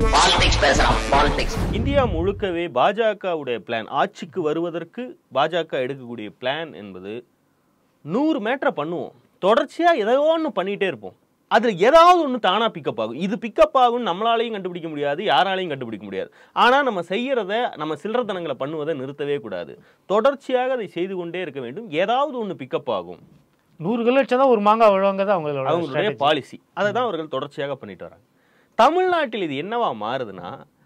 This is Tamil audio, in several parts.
பாலிடிக்ஸ் பேசுறான் பாலிடிக்ஸ் இந்தியா முழுக்கவே பாஜகவுடைய பிளான் ஆட்சிக்கு வருவதற்கு பாஜக எடுக்கக்கூடிய பிளான் என்பது நூறு மேட்டரை பண்ணுவோம் தொடர்ச்சியா ஏதோ ஒன்று பண்ணிட்டே இருப்போம் அதுல ஏதாவது ஒன்று தானா பிக்கப் ஆகும் இது பிக்கப் ஆகும் நம்மளாலையும் கண்டுபிடிக்க முடியாது யாராலையும் கண்டுபிடிக்க முடியாது ஆனா நம்ம செய்யறத நம்ம சில்லறத்தனங்களை பண்ணுவதை நிறுத்தவே கூடாது தொடர்ச்சியாக அதை செய்து கொண்டே இருக்க வேண்டும் ஏதாவது ஒன்று பிக்கப் ஆகும் நூறு கல் அடிச்சா தான் ஒரு மாங்காய் விழுவாங்க தான் அவங்களோட அவங்களுடைய strategy. பாலிசி அதை தான் அவர்கள் தொடர்ச்சியாக பண்ணிட்டு வராங்க தமிழ்நாட்டில் இது என்னவா மாறுதுன்னா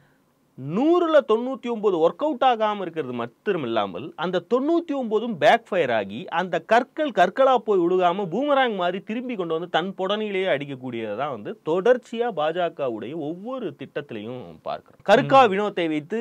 நூறுல தொண்ணூத்தி ஒன்பது ஒர்க் அவுட் ஆகாம இருக்கிறது மட்டும் இல்லாமல் அந்த தொண்ணூத்தி ஒன்பதும் பேக் ஃபயர் ஆகி அந்த கற்கள் கற்களா போய் விழுகாம பூமராங் மாதிரி திரும்பி கொண்டு வந்து தன் புடனிலேயே அடிக்கக்கூடியதை தான் வந்து தொடர்ச்சியா பாஜகவுடைய ஒவ்வொரு திட்டத்திலையும் பார்க்கிறோம் கற்கா வினோத்தை வைத்து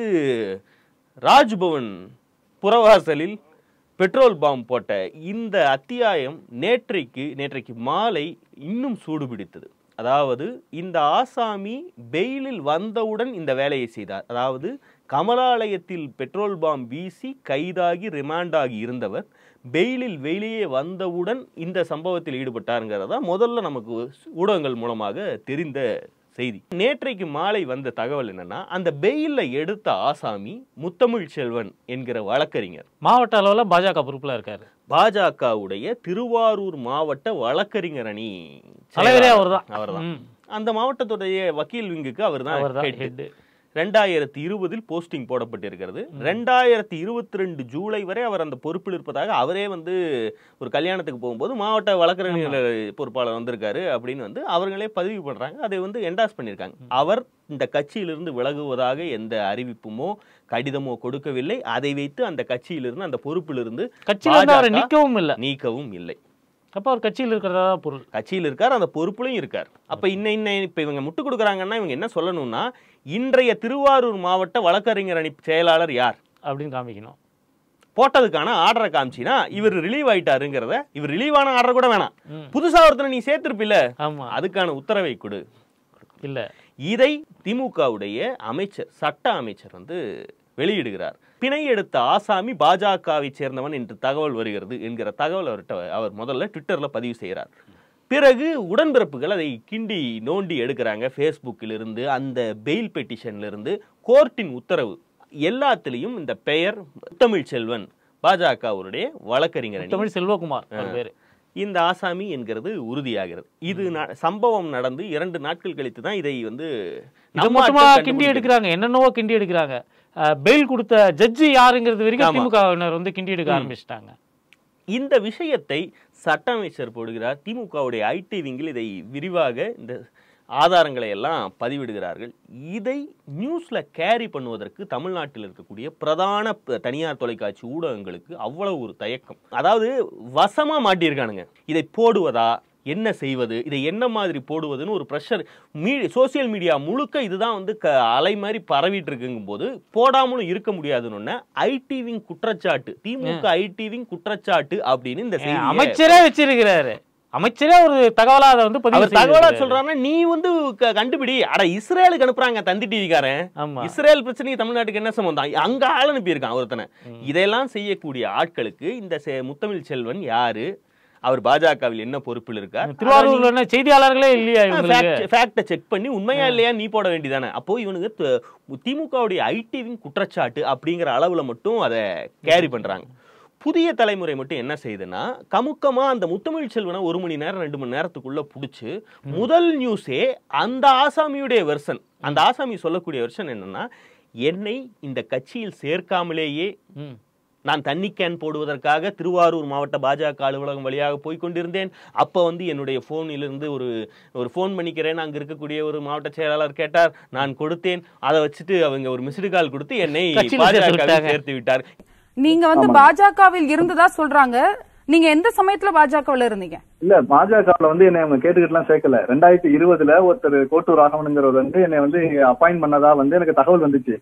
ராஜ்பவன் புறவாசலில் பெட்ரோல் பாம் போட்ட இந்த அத்தியாயம் நேற்றைக்கு நேற்றைக்கு மாலை இன்னும் சூடு பிடித்தது அதாவது இந்த ஆசாமி பெயிலில் வந்தவுடன் இந்த வேலையை செய்தார் அதாவது கமலாலயத்தில் பெட்ரோல் பாம் வீசி கைதாகி ரிமாண்டாகி இருந்தவர் பெயிலில் வெளியே வந்தவுடன் இந்த சம்பவத்தில் ஈடுபட்டாருங்கிறதா முதல்ல நமக்கு ஊடகங்கள் மூலமாக தெரிந்த செய்தி நேற்றைக்கு மாலை வந்த தகவல் என்னன்னா அந்த பெயில்ல எடுத்த ஆசாமி முத்தமிழ் செல்வன் என்கிற வழக்கறிஞர் மாவட்ட அளவுல பாஜக பொறுப்புல இருக்காரு பாஜகவுடைய திருவாரூர் மாவட்ட வழக்கறிஞர் அணி தலைவரே அவர்தான் அவர்தான் ம். அந்த மாவட்டத்துடைய வக்கீல் விங்குக்கு அவர்தான் அவர்தான் head. head. ரெண்டாயிரத்தி இருபதில் போஸ்டிங் போடப்பட்டிருக்கிறது ரெண்டாயிரத்தி இருபத்தி ரெண்டு ஜூலை வரை அவர் அந்த பொறுப்பில் இருப்பதாக அவரே வந்து ஒரு கல்யாணத்துக்கு போகும்போது மாவட்ட வழக்கறிஞர் பொறுப்பாளர் வந்திருக்காரு அப்படின்னு வந்து அவர்களே பதிவு பண்றாங்க அதை வந்து என்டாஸ் பண்ணியிருக்காங்க அவர் இந்த கட்சியிலிருந்து விலகுவதாக எந்த அறிவிப்புமோ கடிதமோ கொடுக்கவில்லை அதை வைத்து அந்த கட்சியிலிருந்து அந்த பொறுப்பிலிருந்து கட்சியில இருந்து அவரை பாஜக நீக்கவும் இல்ல நீக்கவும் இல்லை அப்ப அவர் கட்சியில் இருக்கிறதா தான் பொருள் கட்சியில் இருக்கார் அந்த பொறுப்புலையும் இருக்கார் அப்ப இன்ன இன்ன இப்ப இவங்க முட்டு கொடுக்குறாங்கன்னா இவங்க என்ன சொல்லணும்னா இன்றைய திருவாரூர் மாவட்ட வழக்கறிஞர் அணி செயலாளர் யார் அப்படின்னு காமிக்கணும் போட்டதுக்கான ஆர்டரை காமிச்சினா இவர் ரிலீவ் ஆயிட்டாருங்கிறத இவர் ரிலீவ் ஆன ஆர்டர் கூட வேணாம் ம். புதுசா ஒருத்தனை நீ சேர்த்திருப்பில்ல ஆமா அதுக்கான உத்தரவை கொடு இல்ல இதை திமுகவுடைய அமைச்சர் சட்ட அமைச்சர் வந்து வெளியிடுகிறார் பிணை எடுத்த ஆசாமி பாஜகவை சேர்ந்தவன் என்று தகவல் வருகிறது என்கிற தகவல் அவர்கிட்ட அவர் முதல்ல ட்விட்டர்ல பதிவு செய்கிறார் பிறகு உடன்பிறப்புகள் அதை கிண்டி நோண்டி எடுக்கிறாங்க ஃபேஸ்புக்கில் இருந்து அந்த பெயில் பெட்டிஷன்ல இருந்து கோர்ட்டின் உத்தரவு எல்லாத்துலேயும் இந்த பெயர் தமிழ் செல்வன் பாஜகவுடைய வழக்கறிஞர் அணி தமிழ் செல்வகுமார் அவர் பேரு இந்த ஆசாமி என்கிறது உறுதியாகிறது இது ந- சம்பவம் நடந்து இரண்டு நாட்கள் கழித்து தான் இதை வந்து இதை நம்ம மட்டுமா ஆட்கள் கிண்டி கண்டுபிடிக்கிறாங்க. எடுக்கிறாங்க என்னென்னவோ கிண்டி எடுக்கிறாங்க பெயில் கொடுத்த ஜட்ஜி யாருங்கிறது வரைக்கும் ஆமா. திமுகவினர் வந்து கிண்டி எடுக்க ஆரம்பிச்சிட்டாங்க இந்த விஷயத்தை சட்ட அமைச்சர் போடுகிறார் திமுகவுடைய ஐடி விங்கில் இதை விரிவாக இந்த ஆதாரங்களை எல்லாம் பதிவிடுகிறார்கள் இதை நியூஸ்ல கேரி பண்ணுவதற்கு தமிழ்நாட்டில் இருக்கக்கூடிய பிரதான ப- தனியார் தொலைக்காட்சி ஊடகங்களுக்கு அவ்வளவு ஒரு தயக்கம் அதாவது வசமா மாட்டியிருக்கானுங்க இதை போடுவதா என்ன செய்வது இதை என்ன மாதிரி போடுவதுன்னு ஒரு ப்ரெஷர் மீடி சோசியல் மீடியா முழுக்க இதுதான் வந்து க அலை மாதிரி பரவிட்டு இருக்குங்கும் போது போடாமலும் இருக்க முடியாதுன்னு ஐடிவிங் குற்றச்சாட்டு திமுக ஐடிவிங் குற்றச்சாட்டு அப்படின்னு இந்த செய்தியை அமைச்சரே வச்சிருக்கிறாரு அமைச்சரே ஒரு தகவலா அதை வந்து பதிவு அவர் தகவலா செய்திருக்கிறாரு. சொல்றாருன்னா நீ வந்து க- கண்டுபிடி அட இஸ்ரேலுக்கு அனுப்புறாங்க தந்தி டிவிக்காரன் ஆமா இஸ்ரேல் பிரச்சனைக்கு தமிழ்நாட்டுக்கு என்ன சம்பந்தம் அங்க ஆள் அனுப்பியிருக்கான் ஒருத்தனை இதெல்லாம் செய்யக்கூடிய ஆட்களுக்கு இந்த செ- முத்தமிழ் செல்வன் யாரு அவர் பாஜகவில் என்ன பொறுப்பில் இருக்கார் திருவாரூர்ல என்ன செய்தியாளர்களே இல்லையா இவங்களுக்கு ஃபேக்டை செக் பண்ணி உண்மையா இல்லையா நீ போட வேண்டியதானே அப்போ இவனுக்கு த- திமுகவுடைய ஐடிவின் குற்றச்சாட்டு அப்படிங்கிற அளவுல மட்டும் அதை கேரி பண்றாங்க புதிய தலைமுறை மட்டும் என்ன செய்யுதுன்னா கமுக்கமா அந்த முத்தமிழ் செல்வனை ஒரு மணி நேரம் ரெண்டு மணி நேரத்துக்குள்ள புடிச்சு முதல் நியூஸே அந்த ஆசாமியுடைய வெர்ஷன் அந்த ஆசாமி சொல்லக்கூடிய வெர்ஷன் என்னன்னா என்னை இந்த கட்சியில் சேர்க்காமலேயே ம். நான் தண்ணி கேன் போடுவதற்காக திருவாரூர் மாவட்ட பாஜக அலுவலகம் வழியாக போய் கொண்டிருந்தேன் அப்போ வந்து என்னுடைய ஃபோனிலிருந்து ஒரு ஒரு ஃபோன் பண்ணிக்கிறேன் அங்கே இருக்கக்கூடிய ஒரு மாவட்ட செயலாளர் கேட்டார் நான் கொடுத்தேன் அதை வச்சுட்டு அவங்க ஒரு மிஸ்டு கால் கொடுத்து என்னை கட்சியில சேர்த்து பாஜக விட்டாங்க. சேர்த்து விட்டார் நீங்க வந்து பாஜகவில் இருந்ததா சொல்றாங்க நீங்க எந்த சமயத்துல பாஜகவில் இருந்தீங்க இல்ல பாஜகவுல வந்து என்னை அவங்க கேட்டுக்கிட்டு எல்லாம் சேர்க்கல ரெண்டாயிரத்தி இருபதுல ஒருத்தர் கோட்டூர் ராகவனுங்கிறவர் வந்து என்னை வந்து அப்பாயிண்ட் பண்ணதா வந்து எனக்கு தகவல் வந்துச்சு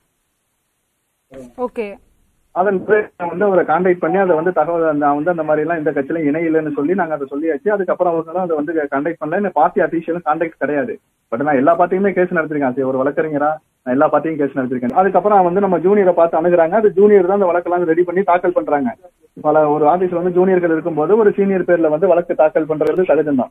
ஓகே அதன் பிறகு நான் வந்து அவரை கான்டாக்ட் பண்ணி அதை வந்து தகவல் நான் வந்து அந்த மாதிரி எல்லாம் இந்த கட்சியில இணையிலன்னு சொல்லி நாங்க அதை சொல்லியாச்சு அதுக்கப்புறம் அவங்க தான் அதை வந்து கான்டாக்ட் பண்ணல என்ன பார்ட்டி அபிஷியலும் கான்டாக்ட் கிடையாது பட் நான் எல்லா பார்ட்டியுமே கேஸ் நடத்திருக்கேன் சரி ஒரு வழக்கறிஞரா நான் எல்லா பார்ட்டியும் கேஸ் நடத்திருக்கேன் அதுக்கப்புறம் வந்து நம்ம ஜூனியரை பார்த்து அணுகுறாங்க அது ஜூனியர் தான் அந்த வழக்கெல்லாம் ரெடி பண்ணி தாக்கல் பண்றாங்க பல ஒரு ஆபீஸ்ல வந்து ஜூனியர்கள் இருக்கும்போது ஒரு சீனியர் பேர்ல வந்து வழக்கு தாக்கல் பண்றது சகஜம்தான்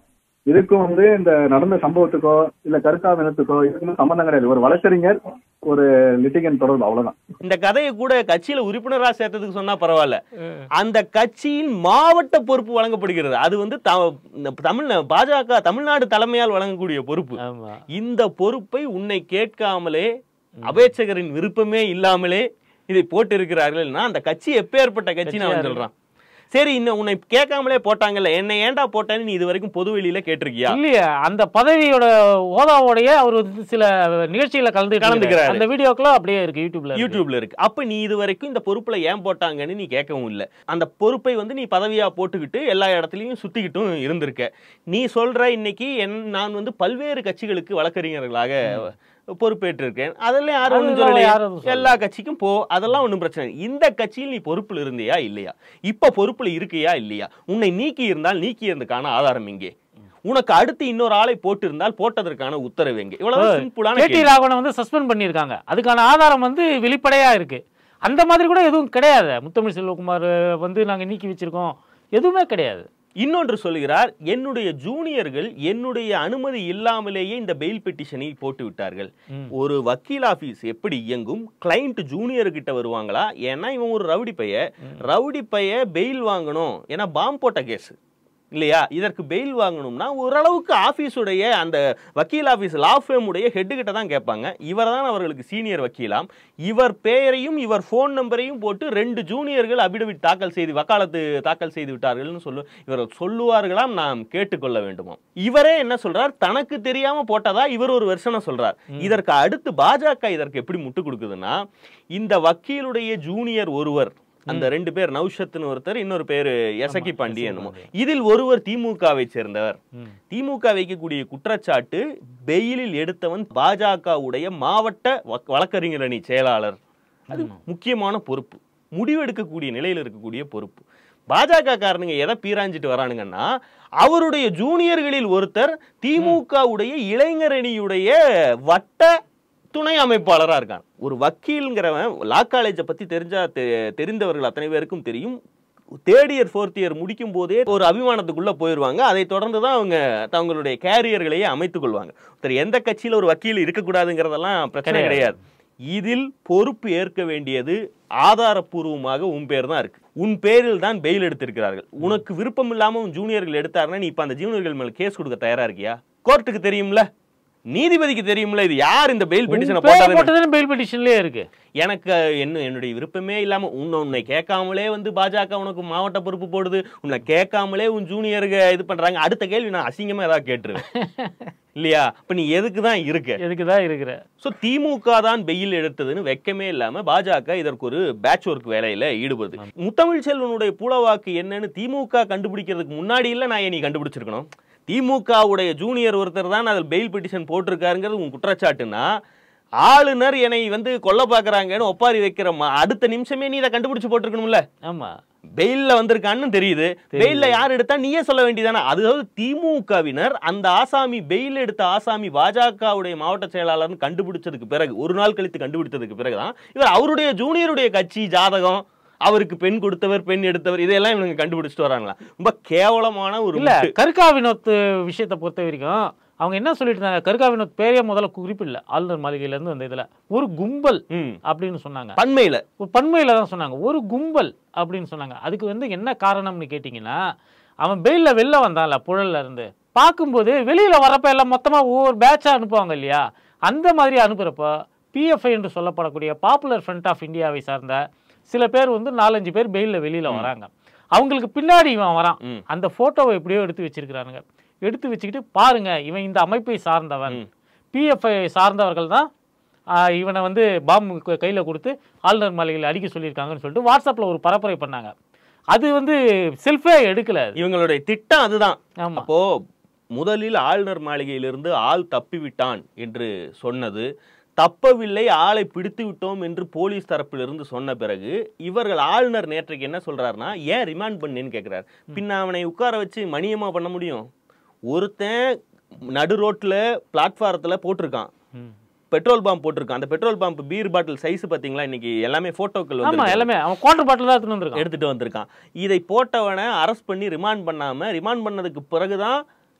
இதுக்கும் வந்து இந்த நடந்த சம்பவத்துக்கோ இல்ல கருக்காவினத்துக்கோ இதுக்கும் சம்பந்தம் கிடையாது ஒரு வழக்கறிஞர் ஒரு லிட்டிகன் தொடர்பு அவ்வளவுதான் இந்த கதையை கூட கட்சியில உறுப்பினரா சேர்த்ததுக்கு சொன்னா பரவாயில்ல அந்த கட்சியின் மாவட்ட பொறுப்பு வழங்கப்படுகிறது அது வந்து த- இந்த தமிழ் பாஜக தமிழ்நாடு தலைமையால் வழங்கக்கூடிய பொறுப்பு ஆமா இந்த பொறுப்பை உன்னை கேட்காமலே அபேட்சகரின் விருப்பமே இல்லாமலே இதை போட்டு இருக்கிறார்கள்னா அந்த கட்சி எப்பேற்பட்ட கட்சி கட்சியா நான் இருக்கு. சொல்றான் சரி இன்னும் உன்னை கேட்காமலே போட்டாங்கல்ல என்ன ஏன்டா போட்டேன்னு நீ இது வரைக்கும் பொது வெளியில கேட்டிருக்கியா இல்லையா அந்த பதவியோட ஓதாவோடைய அவர் வந்து சில நிகழ்ச்சிகளை கலந்து கலந்துக்கிறாரு. அந்த வீடியோக்கெல்லாம் அப்படியே இருக்கு யூடியூப்ல இருக்கு. யூடியூப்ல இருக்கு அப்ப நீ இது வரைக்கும் இந்த பொறுப்புல ஏன் போட்டாங்கன்னு நீ கேட்கவும் இல்ல அந்த பொறுப்பை வந்து நீ பதவியா போட்டுக்கிட்டு எல்லா இடத்துலயும் சுத்திக்கிட்டும் இருந்திருக்க நீ சொல்ற இன்னைக்கு என் நான் வந்து பல்வேறு கட்சிகளுக்கு வழக்கறிஞர்களாக பொறுப்பேற்று இருக்கேன் அதெல்லாம் யாரும் ஒண்ணும் அதெல்லாம் சொல்லலையே. யாரும் சொல்லல. எல்லா கட்சிக்கும் போ அதெல்லாம் ஒண்ணும் பிரச்சனை இல்லை. இந்த கட்சியில் நீ பொறுப்புல இருந்தியா இல்லையா இப்ப பொறுப்புல இருக்கியா இல்லையா உன்னை நீக்கி இருந்தால் நீக்கி இருந்ததுக்கான ஆதாரம் எங்கே உனக்கு அடுத்து இன்னொரு ஆளை போட்டு இருந்தால் போட்டதற்கான உத்தரவு எங்கே இவ்வளவு சிம்பிளான கேடி கேள்வி. ராகவனை வந்து சஸ்பெண்ட் பண்ணியிருக்காங்க அதுக்கான ஆதாரம் வந்து வெளிப்படையா இருக்கு அந்த மாதிரி கூட எதுவும் கிடையாது முத்தமிழ் செல்வகுமார் வந்து நாங்க நீக்கி வச்சிருக்கோம் எதுவுமே கிடையாது இன்னொன்று சொல்கிறார் என்னுடைய ஜூனியர்கள் என்னுடைய அனுமதி இல்லாமலேயே இந்த பெயில் பெட்டிஷனை போட்டு விட்டார்கள் ம். ஒரு வக்கீல் ஆபீஸ் எப்படி இயங்கும் கிளைண்ட் ஜூனியர் கிட்ட வருவாங்களா ஏன்னா இவன் ஒரு ரவுடி பைய ரவுடி பைய பெயில் வாங்கணும் ஏன்னா பாம் போட்ட கேஸ் இல்லையா இதற்கு பெயில் வாங்கணும்னா ஓரளவுக்கு ஆபீஸுடைய அந்த வக்கீல் ஆபீஸ் லா ஃபேம் உடைய ஹெட் கிட்ட தான் கேட்பாங்க இவர் தான் அவர்களுக்கு சீனியர் வக்கீலாம் இவர் பெயரையும் இவர் ஃபோன் நம்பரையும் போட்டு ரெண்டு ஜூனியர்கள் அபிடவிட் தாக்கல் செய்து வக்காலத்து தாக்கல் செய்து விட்டார்கள்னு சொல்லு இவர் சொல்லுவார்களாம் நாம் கேட்டுக்கொள்ள வேண்டுமாம் இவரே என்ன சொல்றார் தனக்கு தெரியாம போட்டதா இவர் ஒரு வெர்ஷனை சொல்றார் இதற்கு அடுத்து பாஜக இதற்கு எப்படி முட்டு கொடுக்குதுன்னா இந்த வக்கீலுடைய ஜூனியர் ஒருவர் அந்த ரெண்டு பேர் நௌஷத்னு ஒருத்தர் இன்னொரு பேரு எசக்கி பாண்டி என்னமோ இதில் ஒருவர் திமுகவை சேர்ந்தவர் ம். திமுக வைக்கக்கூடிய குற்றச்சாட்டு பெயிலில் எடுத்தவன் பாஜகவுடைய மாவட்ட வக்- வழக்கறிஞர் அணி செயலாளர் அது முக்கியமான பொறுப்பு முடிவெடுக்கக்கூடிய நிலையில் இருக்கக்கூடிய பொறுப்பு பாஜக காரனுங்க எதை பீராஞ்சிட்டு வரானுங்கன்னா அவருடைய ஜூனியர்களில் ஒருத்தர் திமுகவுடைய இளைஞரணியுடைய வட்ட துணை அமைப்பாளரா இருக்கான் ஒரு வக்கீல்ங்கிறவன் லா காலேஜை பத்தி தெரிஞ்சா தெ- தெரிந்தவர்கள் அத்தனை பேருக்கும் தெரியும் தேர்ட் இயர் ஃபோர்த் இயர் முடிக்கும் போதே ஒரு அபிமானத்துக்குள்ள போயிருவாங்க அதை தொடர்ந்து தான் அவங்க தங்களுடைய கேரியர்களையே அமைத்துக் கொள்வாங்க ஒருத்தர் எந்த கட்சியில ஒரு வக்கீல் இருக்கக்கூடாதுங்கிறதெல்லாம் பிரச்சனை கிடையாது. கிடையாது இதில் பொறுப்பு ஏற்க வேண்டியது ஆதாரப்பூர்வமாக உன் பேர் தான் இருக்கு உன் பேரில் தான் பெயில் எடுத்திருக்கிறார்கள் உனக்கு விருப்பம் இல்லாம உன் ஜூனியர்கள் எடுத்தாருன்னா நீ இப்ப அந்த ஜூனியர்கள் மேல கேஸ் கொடுக்க தயாரா இருக்கியா கோர்ட்டுக்கு தெரியும்ல நீதிபதிக்கு தெரியும்ல இது யார் இந்த பெயில் பெட்டிஷனை உன் பேர் போட்டது போட்டதுன்னு பெயில் பெட்டிஷன்லயே இருக்கு எனக்கு என்ன என்னுடைய விருப்பமே இல்லாம உன்னை உன்னை கேட்காமலே வந்து பாஜக உனக்கு மாவட்ட பொறுப்பு போடுது உன்னை கேட்காமலே உன் ஜூனியருக்கு இது பண்றாங்க அடுத்த கேள்வி நான் அசிங்கமா ஏதாவது கேட்டுருவேன் இல்லையா இப்ப நீ எதுக்கு தான் இருக்க எதுக்கு தான் இருக்கிற சோ திமுக தான் வெயில் எடுத்ததுன்னு வெக்கமே இல்லாம பாஜக இதற்கு ஒரு பேட்ச் ஒர்க் வேலையில ஈடுபடுது முத்தமிழ் செல்வனுடைய பூலவாக்கு என்னன்னு திமுக கண்டுபிடிக்கிறதுக்கு முன்னாடி இல்ல நான் ஏன் நீ கண்டுபிடிச்சிருக்கணும் திமுகவுடைய ஜூனியர் ஒருத்தர் தான் அதில் பெயில் பெட்டிஷன் போட்டிருக்காருங்கிறது உன் குற்றச்சாட்டுனா ஆளுநர் என்னை வந்து கொல்ல பாக்குறாங்கன்னு ஒப்பாரி வைக்கிற ம- அடுத்த நிமிஷமே நீ இதை கண்டுபிடிச்சு போட்டிருக்கணும்ல ஆமா பெயில்ல வந்திருக்கான்னு தெரியுது பெயில்ல யார் எடுத்தா நீயே சொல்ல வேண்டியதானே அதாவது திமுகவினர் அந்த ஆசாமி பெயில் எடுத்த ஆசாமி பாஜகவுடைய மாவட்ட செயலாளர்னு கண்டுபிடிச்சதுக்கு பிறகு ஒரு நாள் கழித்து கண்டுபிடிச்சதுக்கு பிறகுதான் இவர் அவருடைய ஜூனியருடைய கட்சி ஜாதகம் அவருக்கு பெண் கொடுத்தவர் பெண் எடுத்தவர் இதையெல்லாம் இவங்க கண்டுபிடிச்சிட்டு வராங்களா ரொம்ப கேவலமான ஒரு இல்ல முட்டு. கருக்கா வினோத் விஷயத்தை பொறுத்த வரைக்கும் அவங்க என்ன சொல்லிட்டு இருந்தாங்க கருக்கா வினோத் பேரே முதல்ல குறிப்பிடல ஆளுநர் மாளிகையில இருந்து வந்த இதுல ஒரு கும்பல் ம். அப்படின்னு சொன்னாங்க பண்மையில ஒரு பன்மையில தான் சொன்னாங்க ஒரு கும்பல் அப்படின்னு சொன்னாங்க அதுக்கு வந்து என்ன காரணம்னு கேட்டிங்கன்னா அவன் பெயில்ல வெளில வந்தான்ல புழல்ல இருந்து பார்க்கும்போது வெளியில வரப்ப எல்லாம் மொத்தமா ஒவ்வொரு பேட்சா அனுப்புவாங்க இல்லையா அந்த மாதிரி அனுப்புறப்போ பிஎஃப்ஐ என்று சொல்லப்படக்கூடிய பாப்புலர் ஃப்ரண்ட் ஆஃப் இந்தியாவை சார்ந்த சில பேர் வந்து நாலஞ்சு பேர் பெயில்ல வெளியில வராங்க அவங்களுக்கு பின்னாடி இவன் வரான் ம். அந்த போட்டோவை எப்படியோ எடுத்து வச்சிருக்கிறானுங்க எடுத்து வச்சுக்கிட்டு பாருங்க இவன் இந்த அமைப்பை சார்ந்தவன் ம். பிஎஃப்ஐ சார்ந்தவர்கள் தான் ஆஹ், இவனை வந்து பாம்பு க- கையில கொடுத்து ஆளுநர் மாளிகையில் அடிக்க சொல்லியிருக்காங்கன்னு சொல்லிட்டு வாட்ஸ்அப்ல ஒரு பரப்புரை பண்ணாங்க அது வந்து செல்ஃபே எடுக்கல அது. இவங்களுடைய திட்டம் அதுதான் ஆமா அப்போ முதலில் ஆளுநர் மாளிகையிலிருந்து ஆள் தப்பிவிட்டான் என்று சொன்னது தப்பவில்லை ஆளை பிடித்து விட்டோம் என்று போலீஸ் தரப்பிலிருந்து சொன்ன பிறகு இவர்கள் ஆளுநர் நேற்றைக்கு என்ன சொல்றாருன்னா ஏன் ரிமாண்ட் பண்ணேன்னு கேட்கிறார் பின்ன அவனை உட்கார வச்சு மணியமா பண்ண முடியும் ஒருத்தன் நடு ரோட்ல பிளாட்ஃபாரத்துல போட்டிருக்கான் ம். பெட்ரோல் பம்ப் போட்டிருக்கான் அந்த petrol pump beer bottle size பாத்தீங்களா இன்னைக்கு எல்லாமே போட்டோக்கள் ஆமா வந்து எல்லாமே அவன் குவார்டர் பாட்டில் தான் எடுத்துட்டு வந்திருக்கான் எடுத்துட்டு வந்திருக்கான் இதை போட்டவனை அரெஸ்ட் பண்ணி ரிமாண்ட் பண்ணாம ரிமாண்ட் பண்ணதுக்கு பிறகுதான்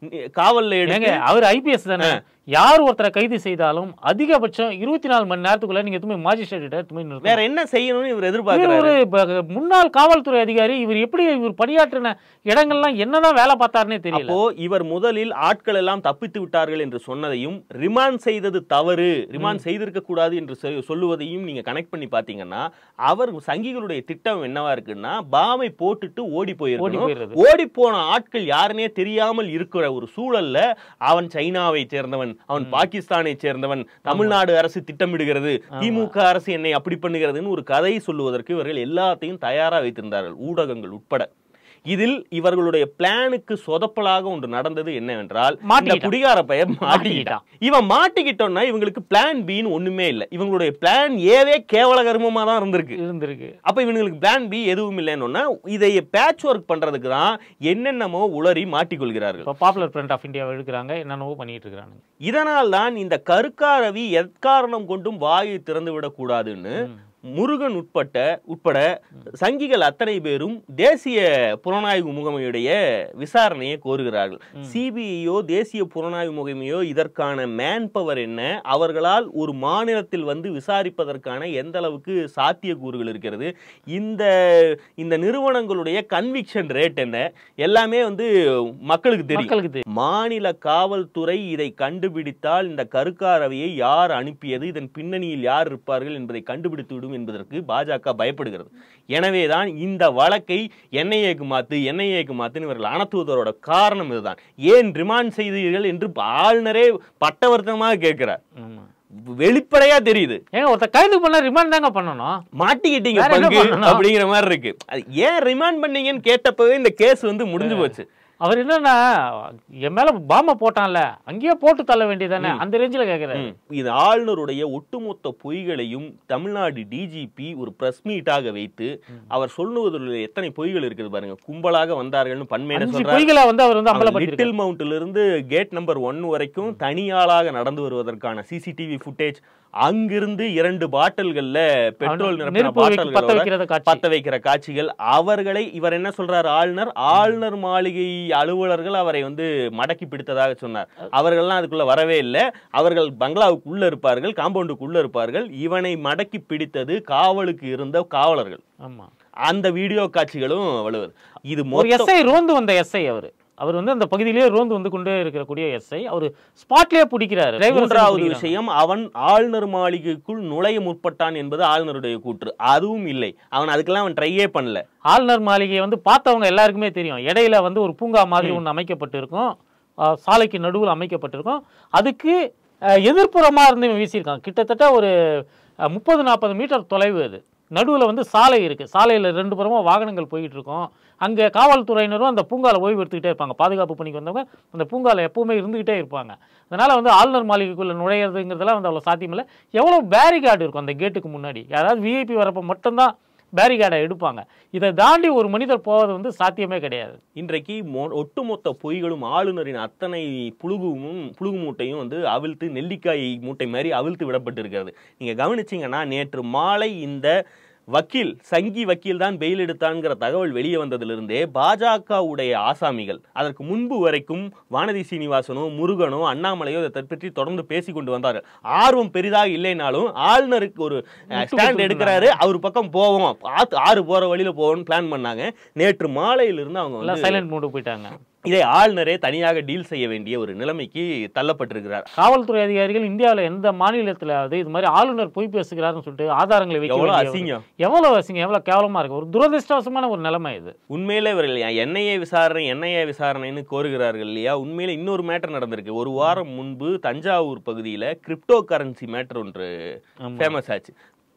நி- காவல்ல ஏங்க எடுங்க அவர் ஐபிஎஸ் தானே யார் ஒருத்தரை கைது செய்தாலும் அதிகபட்சம் இருபத்தி நாலு மணி நேரத்துக்குள்ள நீங்க எதுவுமே மாஜிஸ்ட்ரேட் எதுவுமே நிறுத்தணும். வேற என்ன செய்யணும்னு இவர் இவர் எதிர்பார்க்கிறாரு ஒரு ப- முன்னாள் காவல்துறை அதிகாரி இவர் எப்படி இவர் பணியாற்றின இடங்கள்லாம் என்னதான் வேலை பார்த்தாருன்னே தெரியல அப்போ இவர் முதலில் ஆட்கள் எல்லாம் தப்பித்து விட்டார்கள் என்று சொன்னதையும் ரிமாண்ட் செய்தது தவறு ரிமாண்ட் செய்திருக்க கூடாது என்று சொ- சொல்லுவதையும் நீங்க கனெக்ட் பண்ணி பாத்தீங்கன்னா அவர் சங்கிகளுடைய திட்டம் என்னவா இருக்குன்னா பாமை போட்டுட்டு ஓடி ஓடி போயிருக்கணும் போயிடுறது. ஓடி போன ஆட்கள் யாருன்னே தெரியாமல் இருக்கிற ஒரு சூழல்ல அவன் சைனாவை சேர்ந்தவன் அவன் பாகிஸ்தானை சேர்ந்தவன் தமிழ்நாடு அரசு திட்டமிடுகிறது திமுக அரசு என்னை அப்படி பண்ணுகிறதுன்னு ஒரு கதை சொல்லுவதற்கு இவர்கள் எல்லாத்தையும் தயாரா வைத்திருந்தார்கள் ஊடகங்கள் உட்பட இதில் இவர்களுடைய பிளானுக்கு சொதப்பலாக ஒன்று நடந்தது என்னவென்றால் இந்த மாட்டிக்கிட்டான். குடிகார பையன் மாட்டிக்கிட்டான் இவன் மாட்டிக்கிட்டோம்னா இவங்களுக்கு பிளான் பின்னு ஒண்ணுமே இல்லை இவங்களுடைய பிளான் ஏவே கேவல கர்மமா தான் இருந்திருக்கு இருந்திருக்கு அப்ப இவங்களுக்கு பிளான் பி எதுவும் இல்லைன்னா இதை பேட்ச் ஒர்க் பண்றதுக்கு தான் என்னென்னமோ உளறி மாட்டிக்கொள்கிறார்கள் இப்போ பாப்புலர் ஃப்ரண்ட் ஆஃப் இந்தியாவை எடுக்கிறாங்க என்னென்னவோ பண்ணிட்டு இருக்காங்க இதனால் தான் இந்த கருக்காரவி எக்காரணம் கொண்டும் வாயை திறந்து விடக்கூடாதுன்னு முருகன் உட்பட்ட உட்பட சங்கிகள் அத்தனை பேரும் தேசிய புலனாய்வு முகமையுடைய விசாரணையை கோருகிறார்கள் சிபிஐயோ தேசிய புலனாய்வு முகமையோ இதற்கான மேன் பவர் என்ன அவர்களால் ஒரு மாநிலத்தில் வந்து விசாரிப்பதற்கான எந்த அளவுக்கு சாத்தியக்கூறுகள் இருக்கிறது இந்த இந்த நிறுவனங்களுடைய கன்விக்ஷன் ரேட் என்ன எல்லாமே வந்து மக்களுக்கு தெரியும் மக்களுக்கு தெரியும் மாநில காவல்துறை இதை கண்டுபிடித்தால் இந்த கருக்காரவையை யார் அனுப்பியது இதன் பின்னணியில் யார் இருப்பார்கள் என்பதை கண்டுபிடித்து விடும் என்பதற்கு பாஜக பயப்படுகிறது எனவேதான் இந்த வழக்கை என்ஐஏக்கு மாத்து என்ஐஏக்கு மாத்துன்னு இவர்கள் அனுப்புவதோட காரணம் இதுதான் ஏன் ரிமாண்ட் செய்தீர்கள் என்று ஆளுநரே பட்டவர்த்தமாக கேட்கிறார் ஆமா. வெளிப்படையா தெரியுது ஏங்க ஒருத்தர் கைது பண்ணா ரிமாண்ட் தாங்க பண்ணணும் மாட்டிக்கிட்டீங்க வேற என்ன பங்கு பண்ணணும்? அப்படிங்கிற மாதிரி இருக்கு அது ஏன் ரிமாண்ட் பண்ணீங்கன்னு கேட்டப்பவே இந்த கேஸ் வந்து முடிஞ்சு போச்சு அவர் என்னன்னா என் மேல பாம்ப போட்டான்ல அங்கேயே போட்டு தள்ள வேண்டியதானே அந்த ரேஞ்சில கேக்குறாரு ம். இது ஆளுநருடைய ஒட்டுமொத்த பொய்களையும் தமிழ்நாடு டிஜிபி ஒரு பிரஸ் மீட்டாக வைத்து அவர் சொல்லுவதில் எத்தனை பொய்கள் இருக்குது பாருங்க கும்பலாக வந்தார்கள்னு பன்மையில அஞ்சு சொல்றாரு பொய்களை வந்து அவர் வந்து அம்பலப்படுத்திருக்காரு லிட்டில் மவுண்ட்ல இருந்து கேட் நம்பர் ஒன் வரைக்கும் தனியாளாக நடந்து வருவதற்கான சிசிடிவி ஃபுட்டேஜ் அங்கிருந்து இரண்டு பாட்டில்கள்ல பெட்ரோல் நிரப்பின நெருப்பு வைக்க- பத்த பாட்டில்களோட வைக்கிறத காட்சி பத்த வைக்கிற காட்சிகள் அவர்களை இவர் என்ன சொல்றாரு ஆளுநர் ஆளுநர் மாளிகை அலுவலர்கள் அவரை வந்து மடக்கி பிடித்ததாக சொன்னார் அவர்கள்லாம் அதுக்குள்ள வரவே இல்லை அவர்கள் பங்களாவுக்குள்ள இருப்பார்கள் காம்பவுண்டுக்குள்ள இருப்பார்கள் இவனை மடக்கி பிடித்தது காவலுக்கு இருந்த காவலர்கள் ஆமா அந்த வீடியோ காட்சிகளும் வலுவது இது ஒரு மொத்தம் எஸ்ஐ ரோந்து வந்த எஸ்ஐ அவரு அவர் வந்து அந்த பகுதியிலேயே ரோந்து வந்து கொண்டே இருக்கக்கூடிய எஸ்ஐ அவர் ஸ்பாட்லயே பிடிக்கிறாரு driver ல மூன்றாவது பிடிக்கிறாங்க. விஷயம் அவன் ஆளுநர் மாளிகைக்குள் நுழைய முற்பட்டான் என்பது ஆளுநருடைய கூற்று அதுவும் இல்லை அவன் அதுக்கெல்லாம் அவன் ட்ரையே பண்ணல ஆளுநர் மாளிகையை வந்து பார்த்தவங்க எல்லாருக்குமே தெரியும் இடையில வந்து ஒரு பூங்கா மாதிரி ஒன்று அமைக்கப்பட்டிருக்கும் அஹ், சாலைக்கு நடுவில் அமைக்கப்பட்டிருக்கும் அதுக்கு அஹ், எதிர்ப்புறமா இருந்து இவன் வீசியிருக்கான் கிட்டத்தட்ட ஒரு முப்பது நாற்பது மீட்டர் தொலைவு அது நடுவில் வந்து சாலை இருக்கு சாலையில் ரெண்டு புறமும் வாகனங்கள் போயிட்டு இருக்கும் அங்கே காவல்துறையினரும் அந்த பூங்கால ஓய்வு எடுத்துக்கிட்டே இருப்பாங்க பாதுகாப்பு பணிக்கு வந்தவங்க அந்த பூங்கால எப்பவுமே இருந்துகிட்டே இருப்பாங்க அதனால வந்து ஆளுநர் மாளிகைக்குள்ள நுழையிறதுங்கிறதுலாம் வந்து அவ்வளோ சாத்தியமில்லை எவ்வளோ பேரிகார்டு இருக்கும் அந்த கேட்டுக்கு முன்னாடி யாராவது விஐபி வரப்போ மட்டும்தான் பேரிகார்டை எடுப்பாங்க இதை தாண்டி ஒரு மனிதர் போவது வந்து சாத்தியமே கிடையாது இன்றைக்கு மொ- ஒட்டுமொத்த பொய்களும் ஆளுநரின் அத்தனை புழுகும் புழுகு மூட்டையும் வந்து அவிழ்த்து நெல்லிக்காய் மூட்டை மாதிரி அவிழ்த்து விடப்பட்டிருக்கிறது நீங்க கவனிச்சீங்கன்னா நேற்று மாலை இந்த வக்கீல் சங்கி வக்கீல் தான் பெயில் எடுத்தான்ங்கிற தகவல் வெளியே வந்ததிலிருந்தே பாஜகவுடைய ஆசாமிகள் அதற்கு முன்பு வரைக்கும் வானதி சீனிவாசனோ முருகனோ அண்ணாமலையோ இதை பற்றி தொடர்ந்து பேசிக் கொண்டு வந்தார்கள் ஆர்வம் பெரிதாக இல்லைனாலும் ஆளுநருக்கு ஒரு ஸ்டாண்ட் எடுக்கிறாரு அவர் பக்கம் போவோம் ஆத்து ஆறு போற வழியில போவோம்னு பிளான் பண்ணாங்க நேற்று மாலையிலிருந்து அவங்க எல்லாம் வந்து சைலண்ட் மூடு போயிட்டாங்க இதை ஆளுநரே தனியாக டீல் செய்ய வேண்டிய ஒரு நிலைமைக்கு தள்ளப்பட்டிருக்கிறார் காவல்துறை அதிகாரிகள் இந்தியாவில் எந்த மாநிலத்திலாவது இது மாதிரி ஆளுநர் பொய் பேசுகிறாருன்னு சொல்லிட்டு ஆதாரங்களை வைக்க எவ்வளவு வேண்டிய ஒரு- அசிங்கம் எவ்வளவு அசிங்கம் எவ்வளவு கேவலமா இருக்கு ஒரு துரதிருஷ்டவசமான ஒரு நிலைமை இது உண்மையிலே இவர்கள் என்ஐஏ விசாரணை என்ஐஏ விசாரணைன்னு கோருகிறார்கள் இல்லையா உண்மையில இன்னொரு மேட்டர் நடந்திருக்கு ஒரு வாரம் முன்பு தஞ்சாவூர் பகுதியில கிரிப்டோ கரன்சி மேட்டர் ஒன்று ஆமா. ஃபேமஸ் ஆச்சு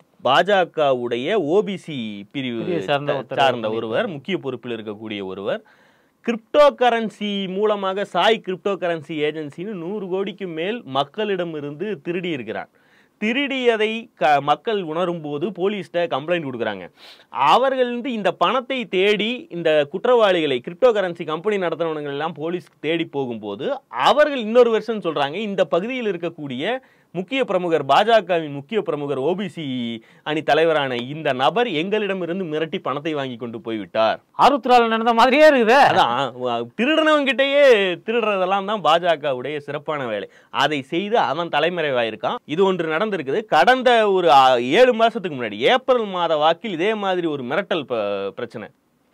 பாஜகவுடைய ஓபிசி பிரிவு பிரிவை சார்ந்த சா- ஒருத்தர் சார்ந்த ஒருவர் முக்கிய பொறுப்பில் இருக்கக்கூடிய ஒருவர் கிரிப்டோ கரன்சி மூலமாக சாய் கிரிப்டோ கரன்சி ஏஜென்சின்னு நூறு கோடிக்கு மேல் மக்களிடமிருந்து திருடி இருக்கிறார் திருடியதை க மக்கள் உணரும் போது போலீஸ்கிட்ட கம்ப்ளைண்ட் கொடுக்குறாங்க அவர்கள் வந்து இந்த பணத்தை தேடி இந்த குற்றவாளிகளை கிரிப்டோ கரன்சி கம்பெனி நடத்துறவங்க எல்லாம் போலீஸ் தேடி போகும்போது அவர்கள் இன்னொரு வெர்ஷன் சொல்றாங்க இந்த பகுதியில் இருக்கக்கூடிய முக்கிய பிரமுகர் பாஜகவின் முக்கிய பிரமுகர் ஓபிசி அணி தலைவரான இந்த நபர் எங்களிடமிருந்து மிரட்டி பணத்தை வாங்கி கொண்டு போய்விட்டார் ஆருத்ரால நடந்த மாதிரியே இருக்குது அதான் வ- திருடனவங்கிட்டயே திருடுறதெல்லாம் தான் பாஜகவுடைய சிறப்பான வேலை அதை செய்து அவன் தலைமறைவாயிருக்கான் இது ஒன்று நடந்திருக்குது கடந்த ஒரு ஆ, ஏழு மாசத்துக்கு முன்னாடி ஏப்ரல் மாத வாக்கில் இதே மாதிரி ஒரு மிரட்டல் ப- பிரச்சனை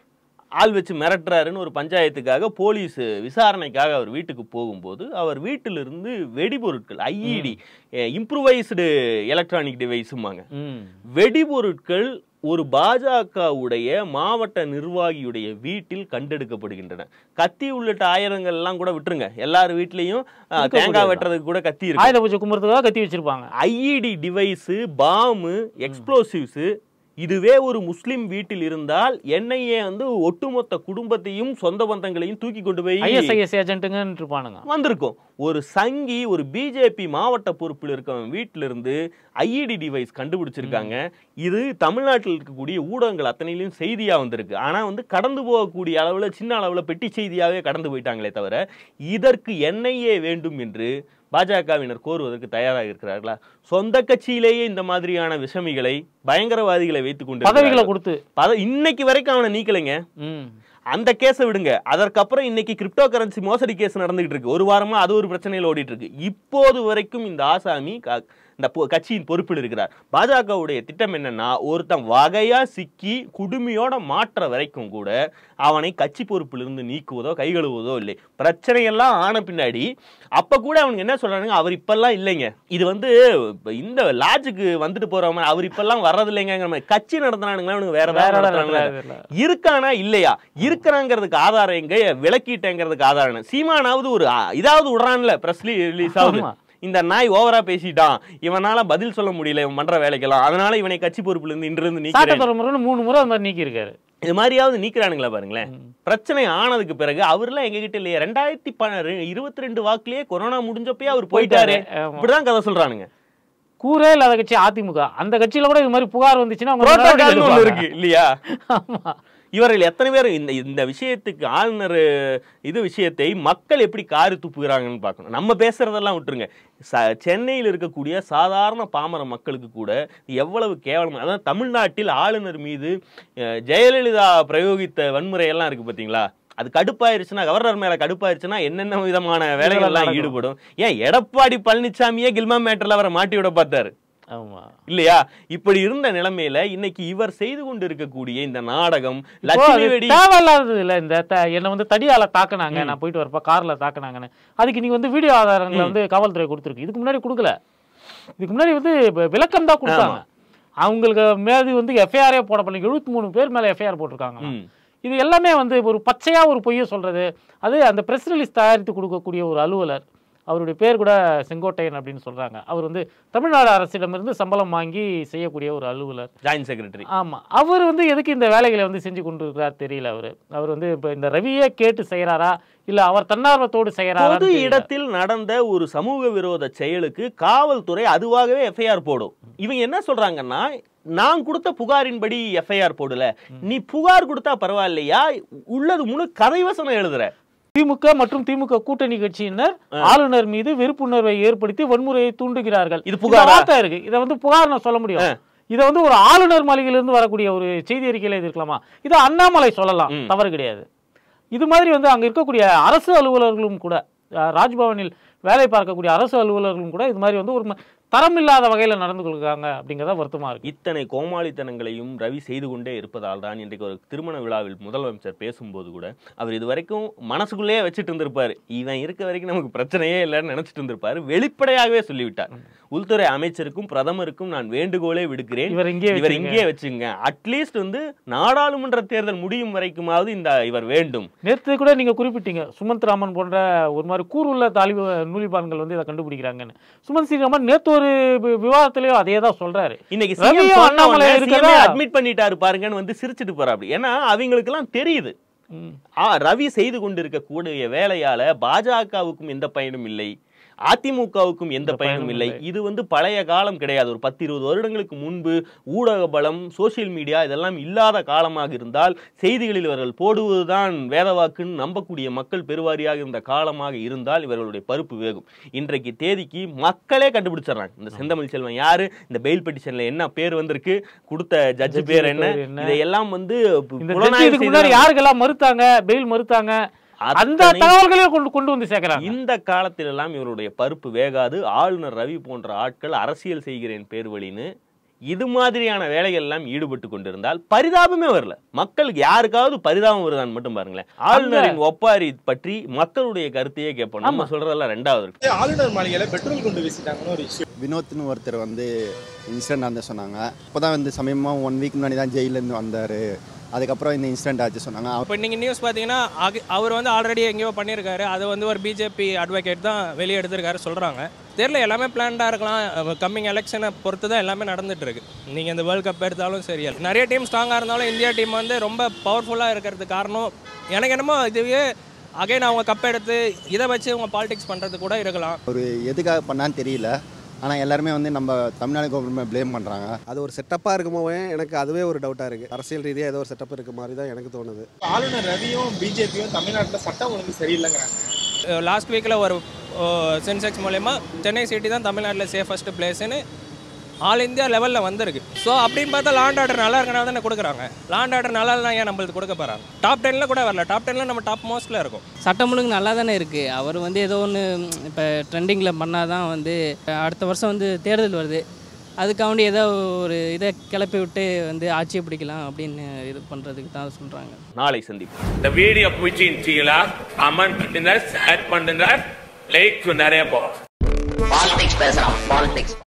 ஆள் வச்சு மிரட்டுறாருன்னு ஒரு பஞ்சாயத்துக்காக போலீஸ் விசாரணைக்காக அவர் வீட்டுக்கு போகும்போது அவர் வீட்டிலிருந்து வெடிபொருட்கள் ஐஇடி இம்ப்ரூவைஸ்டு எலக்ட்ரானிக் டிவைஸுமாங்க ம். வெடிபொருட்கள் ஒரு பாஜகவுடைய மாவட்ட நிர்வாகியுடைய வீட்டில் கண்டெடுக்கப்படுகின்றன கத்தி உள்ளிட்ட ஆயுதங்கள் எல்லாம் கூட விட்டுருங்க எல்லார் வீட்லயும் அஹ், இருக்க தேங்காய் முடியாதா? வெட்டுறதுக்கு கூட கத்தி இருக்கு ஆயுத பூஜை கும்புறதுக்காக கத்தி வச்சிருப்பாங்க ஐஇடி டிவைஸு பாம்பு எக்ஸ்ப்ளோசிவ்ஸ் இதுவே ஒரு முஸ்லிம் வீட்டில் இருந்தால் என்ஐஏ வந்து ஒட்டுமொத்த குடும்பத்தையும் சொந்த பந்தங்களையும் தூக்கி கொண்டு போய் ஐஎஸ்ஐஎஸ் ஏஜென்ட்டுங்கன்னு இருப்பானுங்க வந்திருக்கும் ஒரு சங்கி ஒரு பிஜேபி மாவட்ட பொறுப்பில் இருக்கவன் வீட்டில இருந்து ஐஇடி டிவைஸ் கண்டுபிடிச்சிருக்காங்க இது தமிழ்நாட்டில் இருக்கக்கூடிய ஊடகங்கள் அத்தனையிலும் செய்தியா வந்திருக்கு ஆனா வந்து கடந்து போகக்கூடிய அளவுல சின்ன அளவுல பெட்டி செய்தியாவே கடந்து போயிட்டாங்களே தவிர இதற்கு என்ஐஏ வேண்டும் என்று பாஜகவினர் கோருவதற்கு தயாராக இருக்கிறார்களா சொந்த கட்சியிலேயே இந்த மாதிரியான விஷமிகளை பயங்கரவாதிகளை வைத்துக் கொண்டு பதவிகளை இருக்கிறார்கள். கொடுத்து பத இன்னைக்கு வரைக்கும் அவனை நீக்கலைங்க ம். அந்த கேஸை விடுங்க அதற்கப்புறம் இன்னைக்கு கிரிப்டோ கரன்சி மோசடி கேஸ் நடந்துகிட்டு இருக்கு ஒரு வாரமா அது ஒரு பிரச்சனையில் ஓடிட்டு இருக்கு இப்போது வரைக்கும் இந்த ஆசாமி க- இந்த பொ- கட்சியின் பொறுப்பில் இருக்கிறார் பாஜகவுடைய திட்டம் என்னன்னா ஒருத்தன் வகையா சிக்கி குடுமியோட மாற்ற வரைக்கும் கூட அவனை கட்சி பொறுப்பிலிருந்து நீக்குவதோ கை கழுவுவதோ இல்லை பிரச்சனையெல்லாம் ஆன பின்னாடி அப்ப கூட அவனுக்கு என்ன சொல்றானுங்க அவர் இப்பெல்லாம் இல்லைங்க இது வந்து இப்ப இந்த லாட்ஜுக்கு வந்துட்டு போறவங்க அவர் இப்பெல்லாம் வர்றது இல்லைங்கிற மாதிரி கட்சி நடத்துனானுங்களா அவனுக்கு வேற வேற வேற வேற நடத்துறாங்களா வேற வேற. இருக்கானா இல்லையா இருக்கிறாங்கிறதுக்கு ஆதாரம் எங்க விளக்கிட்டேங்கிறதுக்கு ஆதாரம் என்ன? சீமானாவது ஒரு ஆ, இதாவது விடுறான்ல பிரஸ் ரிலீஸ் ஆகுது ஆமா. இந்த நாய் ஓவரா பேசிட்டான் இவனால பதில் சொல்ல முடியல இவன் பண்ற வேலைக்கெல்லாம் அதனால இவனை கட்சி பொறுப்புல இருந்து இன்றிருந்து சாட்டை நீக்கிறேன் துறை முறைன்னு மூணு முறை அந்த மாதிரி நீக்கி இருக்காரு இது மாதிரியாவது நீக்கிறானுங்களா பாருங்களேன் பிரச்சனை ஆனதுக்கு பிறகு அவர்லாம் எங்க கிட்ட இல்லையா ரெண்டாயிரத்தி இருபத்தி ரெண்டு வாக்குலயே கொரோனா முடிஞ்சப்பயே அவர் போயிட்டாரு ஆமா. இப்படிதான் கதை சொல்றானுங்க கூரே இல்லாத கட்சி அதிமுக அந்த கட்சியில கூட இது மாதிரி புகார் வந்துச்சுன்னா அவங்க புரோட்டோகால்னு நடவடிக்கை ஒண்ணு எடுப்பாங்க. இருக்கு இல்லையா ஆமா இவர்கள் எத்தனை பேர் இந்த இந்த விஷயத்துக்கு ஆளுநர் இது விஷயத்தை மக்கள் எப்படி காரி துப்புகிறாங்கன்னு பார்க்கணும் நம்ம பேசுறதெல்லாம் விட்டுருங்க ச சென்னையில் இருக்கக்கூடிய சாதாரண பாமர மக்களுக்கு கூட எவ்வளவு கேவலம் அதாவது தமிழ்நாட்டில் ஆளுநர் மீது அஹ், ஜெயலலிதா பிரயோகித்த வன்முறையெல்லாம் இருக்கு பார்த்தீங்களா அது கடுப்பாயிருச்சுன்னா கவர்னர் மேல கடுப்பாயிருச்சுன்னா என்னென்ன விதமான வேலைகள்லாம் நடக்கும். ஈடுபடும் ஏன் எடப்பாடி பழனிசாமியே கில்மா மேட்டர்ல அவரை மாட்டி விட பார்த்தாரு ஆமா இல்லையா இப்படி இருந்த நிலைமையில இன்னைக்கு இவர் செய்து கொண்டு இருக்கக்கூடிய இந்த நாடகம் இப்போ லட்சுமி அது வெடி தேவையில்லாதது இல்ல இந்த த- என்னை வந்து தடியால தாக்குனாங்க நான் போயிட்டு வரப்ப கார்ல தாக்குனாங்கன்னு அதுக்கு நீங்க வந்து வீடியோ ஆதாரங்களை வந்து காவல்துறை கொடுத்துருக்கு இதுக்கு முன்னாடி கொடுக்கல இதுக்கு முன்னாடி வந்து வி- விளக்கம் தான் கொடுத்தாங்க அவங்களுக்கு மேது வந்து எஃப்ஐஆரே போடப்படல எழுபத்தி மூணு பேர் மேல எஃப்ஐஆர் போட்டிருக்காங்க ம். இது எல்லாமே வந்து ஒரு பச்சையா ஒரு பொய்யை சொல்றது அது அந்த பிரஸ் ரிலீஸ் தயாரித்து கொடுக்கக்கூடிய ஒரு அலுவலர் அவருடைய பேர் கூட செங்கோட்டையன் அப்படின்னு சொல்றாங்க அவர் வந்து தமிழ்நாடு அரசிடமிருந்து சம்பளம் வாங்கி செய்யக்கூடிய ஒரு அலுவலர் ஜாயின்ட் செக்ரட்டரி ஆமா அவர் வந்து எதுக்கு இந்த வேலைகளை வந்து செஞ்சு கொண்டு இருக்கிறார் தெரியல அவரு அவர் வந்து இப்ப இந்த ரவியே கேட்டு செய்யறாரா இல்ல அவர் தன்னார்வத்தோடு செய்யறாரா பொது இடத்தில் நடந்த ஒரு சமூக விரோத செயலுக்கு காவல்துறை அதுவாகவே எஃப்ஐஆர் போடும் இவங்க என்ன சொல்றாங்கன்னா நான் கொடுத்த புகாரின்படி எஃப்ஐஆர் போடல நீ புகார் கொடுத்தா பரவாயில்லையா உள்ளது முழு கதைவசனம் எழுதுற திமுக மற்றும் திமுக கூட்டணி கட்சியினர் ஆளுநர் மீது வெறுப்புணர்வை ஏற்படுத்தி வன்முறையை தூண்டுகிறார்கள் இது இந்த புகாரா? வார்த்தை இருக்கு இதை வந்து புகார் நான் சொல்ல முடியும் இதை வந்து ஒரு ஆளுநர் மாளிகையிலிருந்து வரக்கூடிய ஒரு செய்தி அறிக்கையில இது இருக்கலாமா இதை அண்ணாமலை சொல்லலாம் ம். தவறு கிடையாது இது மாதிரி வந்து அங்க இருக்கக்கூடிய அரசு அலுவலர்களும் கூட அஹ், ராஜ்பவனில் வேலை பார்க்கக்கூடிய அரசு அலுவலர்களும் கூட இது மாதிரி வந்து ஒரு ம- தரம் இல்லாத வகையில நடந்து கொள்கிறாங்க அப்படிங்கறத வருத்தமா இருக்கு இத்தனை கோமாளித்தனங்களையும் ரவி செய்து கொண்டே இருப்பதால் தான் இன்றைக்கு ஒரு திருமண விழாவில் முதலமைச்சர் பேசும்போது கூட அவர் இது வரைக்கும் மனசுக்குள்ளேயே வச்சுட்டு இருந்திருப்பாரு இவன் இருக்க வரைக்கும் நமக்கு பிரச்சனையே இல்லைன்னு நினைச்சிட்டு இருந்திருப்பாரு வெளிப்படையாகவே சொல்லிவிட்டார் உள்துறை அமைச்சருக்கும் பிரதமருக்கும் நான் வேண்டுகோளே விடுக்கிறேன் இவர் இங்கே இவர் இங்கே வச்சுங்க அட்லீஸ்ட் வந்து நாடாளுமன்ற தேர்தல் முடியும் வரைக்குமாவது இந்த இவர் வேண்டும் நேற்று கூட நீங்க குறிப்பிட்டீங்க சுமந்த் ராமன் போன்ற ஒரு மாதிரி கூறுள்ள தாலிப நூலிபான்கள் வந்து இதை கண்டுபிடிக்கிறாங்கன்னு சுமந்த் ஸ்ரீராமன் நேற்று ஒரு வி- விவாதத்திலேயோ அதே தான் சொல்றாரு இன்னைக்கு ரவியும் அண்ணாமலை இருக்கறதா? அட்மிட் பண்ணிட்டாரு பாருங்கன்னு வந்து சிரிச்சிட்டு போறாப்படி ஏன்னா அவங்களுக்கு எல்லாம் தெரியுது ம். ஆ, ரவி செய்து கொண்டிருக்கக்கூடிய வேலையால பாஜகவுக்கும் எந்த பயனும் இல்லை அதிமுகவுக்கும் எந்த எந்த பயனும் பயனும் இல்லை இல்லை. இது வந்து பழைய காலம் கிடையாது ஒரு பத்து இருபது வருடங்களுக்கு முன்பு ஊடக பலம் சோசியல் மீடியா இதெல்லாம் இல்லாத காலமாக இருந்தால் செய்திகளில் இவர்கள் போடுவதுதான் வேதவாக்குன்னு நம்பக்கூடிய மக்கள் பெருவாரியாக இருந்த காலமாக இருந்தால் இவர்களுடைய பருப்பு வேகும் இன்றைக்கு தேதிக்கு மக்களே கண்டுபிடிச்சிடுறாங்க இந்த செந்தமிழ் செல்வன் யாரு இந்த பெயில் பெட்டிஷன்ல என்ன பேர் வந்திருக்கு கொடுத்த ஜட்ஜ் Judge பேர் என்ன பேர் என்ன? இதையெல்லாம் வந்து இந்த புலனாய்வு ஜட்ஜி இதுக்கு முன்னாடி செய்தவங்க- யாருக்கெல்லாம் மறுத்தாங்க பெயில் மறுத்தாங்க அந்த அத்தனை- தகவல்களையும் கொண்டு கொண்டு வந்து சேர்க்கறாங்க இந்த காலத்திலெல்லாம் இவருடைய பருப்பு வேகாது ஆளுநர் ரவி போன்ற ஆட்கள் அரசியல் செய்கிறேன் பேர் வழின்னு இது மாதிரியான வேலைகள் எல்லாம் ஈடுபட்டு கொண்டிருந்தால் பரிதாபமே வரல மக்களுக்கு யாருக்காவது பரிதாபம் வருதான்னு மட்டும் பாருங்களேன் ஆளுநரின் ஒப்பாரி பற்றி மக்களுடைய கருத்தையே கேட்போம் நம்ம சொல்றதெல்லாம் ரெண்டாவது இருக்கு ஆளுநர் மாளிகையில பெட்ரோல் கொண்டு வீசிட்டாங்கன்னு ஒரு இஷ்யூ வினோத்னு ஒருத்தர் வந்து இன்சிடென்ட் வந்து சொன்னாங்க இப்போ தான் வந்து சமயமாக ஒன் வீக் முன்னாடி தான் ஜெயிலேருந்து வந்தார் அதுக்கப்புறம் இந்த இன்சிடென்ட் ஆச்சு சொன்னாங்க அவ- இப்போ நீங்கள் நியூஸ் பார்த்தீங்கன்னா அக- அவர் வந்து ஆல்ரெடி எங்கேயோ பண்ணியிருக்காரு அது வந்து ஒரு பிஜேபி அட்வொகேட் தான் வெளியே எடுத்திருக்காரு சொல்கிறாங்க தெரியல எல்லாமே பிளான்டாக இருக்கலாம் கம்மிங் எலெக்ஷனை பொறுத்து தான் எல்லாமே நடந்துட்டு இருக்கு நீங்கள் இந்த வேர்ல்ட் கப் எடுத்தாலும் சரியா நிறைய டீம் ஸ்ட்ராங்காக இருந்தாலும் இந்தியா டீம் வந்து ரொம்ப பவர்ஃபுல்லாக இருக்கிறதுக்கு காரணம் எனக்கு என்னமோ இதுவே அகைன் அவங்க கப் எடுத்து இதை வச்சு அவங்க பாலிடிக்ஸ் பண்ணுறது கூட இருக்கலாம் ஒரு எதுக்காக பண்ணான்னு தெரியல ஆனால் எல்லாருமே வந்து நம்ம தமிழ்நாடு கவர்மெண்ட் ப்ளேம் பண்ணுறாங்க அது ஒரு செட்டப்பாக இருக்குமோ எனக்கு அதுவே ஒரு டவுட்டாக இருக்குது அரசியல் ரீதியாக ஏதோ ஒரு செட்டப் இருக்க மாதிரி தான் எனக்கு தோணுது ஆளுநர் ரவியும் பிஜேபியும் தமிழ்நாட்டுல சட்டம் ஒழுங்கு சரியில்லைங்கிறாங்க லாஸ்ட் வீக்கில் ஒரு சென்செக்ஸ் மூலயமா சென்னை சிட்டி தான் தமிழ்நாட்டில் சேஃபஸ்ட் பிளேஸ்னு ஆல் இந்தியா லெவலில் வந்திருக்கு ஸோ அப்படின்னு பார்த்தா லாண்ட் ஆர்டர் நல்லா இருக்கனால தானே கொடுக்குறாங்க லாண்ட் ஆர்டர் நல்லா இல்லைனா ஏன் நம்மளுக்கு கொடுக்க போகிறாங்க டாப் டென்னில் கூட வரல டாப் டென்னில் நம்ம டாப் மோஸ்ட்டில் இருக்கும் சட்டம் ஒழுங்கு நல்லா தானே இருக்குது அவர் வந்து ஏதோ ஒன்று இப்போ ட்ரெண்டிங்கில் பண்ணால் தான் வந்து அடுத்த வருஷம் வந்து தேர்தல் வருது அதுக்காண்டி ஏதோ ஒரு இதை கிளப்பி விட்டு வந்து ஆட்சியை பிடிக்கலாம் அப்படின்னு இது பண்ணுறதுக்கு தான் சொல்கிறாங்க நாளை சந்திப்போம் இந்த வீடியோ பிடிச்சிருந்தீங்களா கமெண்ட் பண்ணுங்க ஷேர் பண்ணுங்க லைக் நிறைய போகும் பாலிடிக்ஸ் பேசுறான் பாலிடிக்ஸ்